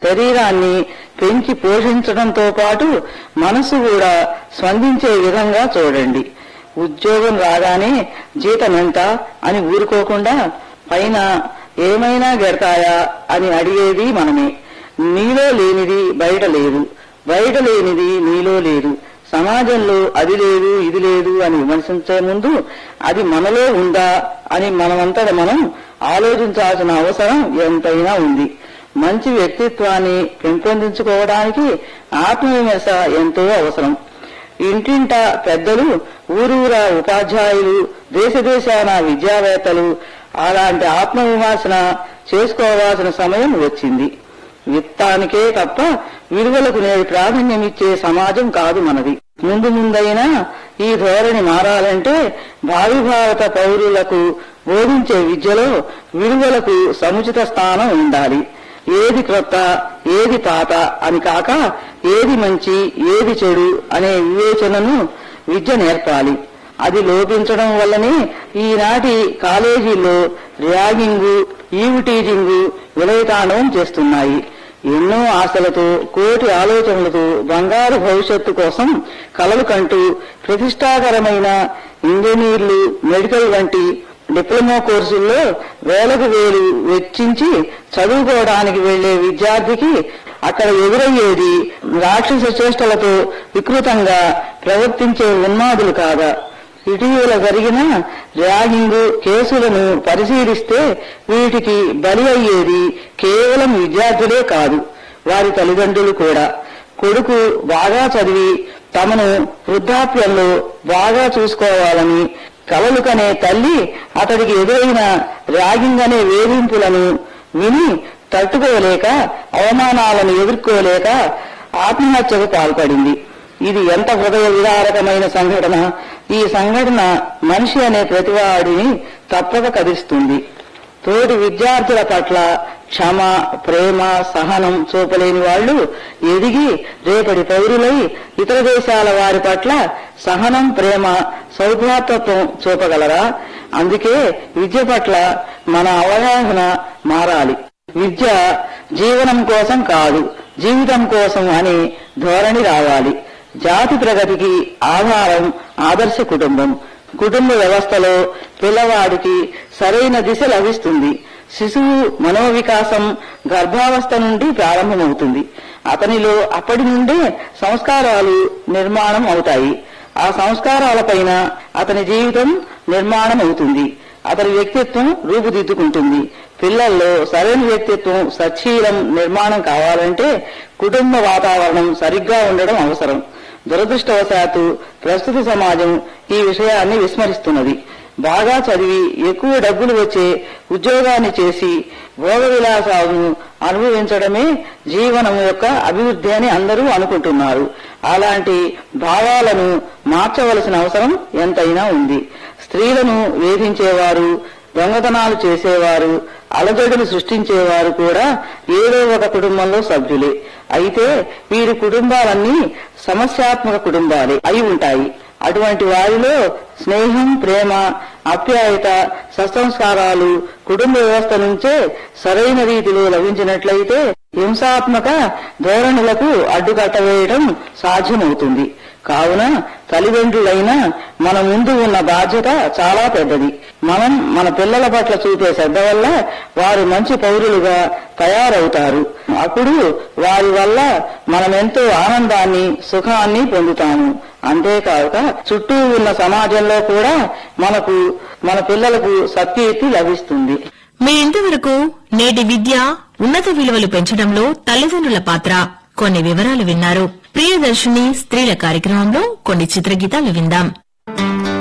శరీరాన్ని పెంచి పోషించడంతో పాటు మనసు కూడా స్పందించే విధంగా చూడండి ఉద్యోగం రాగానే జీతం ఎంత అని ఊరుకోకుండా పైన ఏమైనా గెడతాయా అని అడిగేది మనమే నీలో లేనిది బయట లేదు బయట లేనిది నీలో లేదు సమాజంలో అది లేదు ఇది లేదు అని విమర్శించే ముందు అది మనలో ఉందా అని మనమంతట మనం ఆలోచించాల్సిన అవసరం ఎంతైనా ఉంది మంచి వ్యక్తిత్వాన్ని పెంపొందించుకోవడానికి ఆత్మవిమర్శ ఎంతో అవసరం ఇంటింట పెద్దలు ఊరూరా ఉపాధ్యాయులు దేశ దేశాన విద్యావేత్తలు అలాంటి ఆత్మవిమర్శన చేసుకోవాల్సిన సమయం వచ్చింది విత్తానికే తప్ప విలువలకు నేడు ప్రాధాన్యమిచ్చే సమాజం కాదు మనది ముందు ముందైనా ఈ ధోరణి మారాలంటే భావి భారత పౌరులకు బోధించే విద్యలో విలువలకు సముచిత స్థానం ఉండాలి ఏది క్రొత్త ఏది పాత అని కాక ఏది మంచి ఏది చెడు అనే వివేచనను విద్య నేర్పాలి అది లోపించడం వల్లనే ఈనాటి కాలేజీల్లో ర్యాగింగు ఈవ్ టీజింగు విలయతాండవం చేస్తున్నాయి ఎన్నో ఆశలతో కోటి ఆలోచనలతో బంగారు భవిష్యత్తు కోసం కలలు కంటూ ప్రతిష్టాకరమైన ఇంజనీర్లు మెడికల్ వంటి డిప్లొమా కోర్సుల్లో వేలకు వేలు వెచ్చించి చదువుకోవడానికి వెళ్లే విద్యార్థికి అక్కడ ఎదురయ్యేది రాక్షస చేష్టలతో వికృతంగా ప్రవర్తించే ఉన్మాదులు కాదా ఇటీవల జరిగిన ర్యాగింగ్ కేసులను పరిశీలిస్తే వీటికి బలి అయ్యేది కేవలం విద్యార్థులే కాదు వారి తల్లిదండ్రులు కూడా కొడుకు బాగా చదివి తమను వృద్ధాప్యంలో బాగా చూసుకోవాలని కలలు కనే తల్లి అతడికి ఎదురైన ర్యాగింగ్ అనే వేధింపులను విని తట్టుకోలేక అవమానాలను ఎదుర్కోలేక ఆత్మహత్యకు పాల్పడింది ఇది ఎంత హృదయ విదారకమైన సంఘటన ఈ సంఘటన మనిషి అనే ప్రతివాడిని తప్పక కదిస్తుంది తోటి విద్యార్థుల పట్ల క్షమ ప్రేమ సహనం చూపలేని వాళ్ళు ఎదిగి రేపటి పౌరులై ఇతర దేశాల వారి పట్ల సహనం ప్రేమ సౌభ్రాతత్వం చూపగలరా అందుకే విద్య పట్ల మన అవగాహన మారాలి విద్య జీవనం కోసం కాదు జీవితం కోసం అనే ధోరణి రావాలి జాతి ప్రగతికి ఆధారం ఆదర్శ కుటుంబం కుటుంబ వ్యవస్థలో పిల్లవాడికి సరైన దిశ లభిస్తుంది శిశువు మనోవికాసం గర్భావస్థ నుండి ప్రారంభమవుతుంది అతనిలో అప్పటి నుండే సంస్కారాలు నిర్మాణం అవుతాయి ఆ సంస్కారాలపైన అతని జీవితం నిర్మాణం అవుతుంది అతని వ్యక్తిత్వం రూపుదిద్దుకుంటుంది పిల్లల్లో సరైన వ్యక్తిత్వం సచ్చీలం నిర్మాణం కావాలంటే కుటుంబ వాతావరణం సరిగ్గా ఉండడం అవసరం దురదృష్టవశాత్తు ప్రస్తుత సమాజం ఈ విషయాన్ని విస్మరిస్తున్నది బాగా చదివి ఎక్కువ డబ్బులు వచ్చే ఉద్యోగాన్ని చేసి భోగ విలాసాలను అనుభవించడమే జీవనం యొక్క అభివృద్ధి అని అందరూ అనుకుంటున్నారు అలాంటి భావాలను మార్చవలసిన అవసరం ఎంతైనా ఉంది స్త్రీలను వేధించేవారు దొంగతనాలు చేసేవారు అలజడులు సృష్టించేవారు కూడా ఏదో ఒక కుటుంబంలో సభ్యులే అయితే వీరి కుటుంబాలన్నీ సమస్యాత్మక కుటుంబాలే అయి ఉంటాయి అటువంటి వారిలో స్నేహం ప్రేమ ఆప్యాయత సత్సంస్కారాలు కుటుంబ వ్యవస్థ నుంచే సరైన రీతిలో లభించినట్లయితే హింసాత్మక ధోరణులకు అడ్డుకట్ట వేయడం సాధ్యమవుతుంది కావున తల్లిదండ్రులైన మన ముందు ఉన్న బాధ్యత చాలా పెద్దది మనం మన పిల్లల పట్ల చూపే శ్రద్ధ వల్ల వారు మంచి పౌరులుగా తయారవుతారు అప్పుడు వారి వల్ల మనమెంతో ఆనందాన్ని సుఖాన్ని పొందుతాము అంతేకాక చుట్టూ ఉన్న సమాజంలో కూడా మనకు మన పిల్లలకు సత్కీర్తి లభిస్తుంది మీ ఇంతవరకు నేటి విద్య ఉన్నత విలువలు పెంచడంలో తల్లిదండ్రుల పాత్ర కొన్ని వివరాలు విన్నారు ప్రియదర్శిని స్త్రీల కార్యక్రమంలో కొన్ని చిత్రగీతాలు విందాం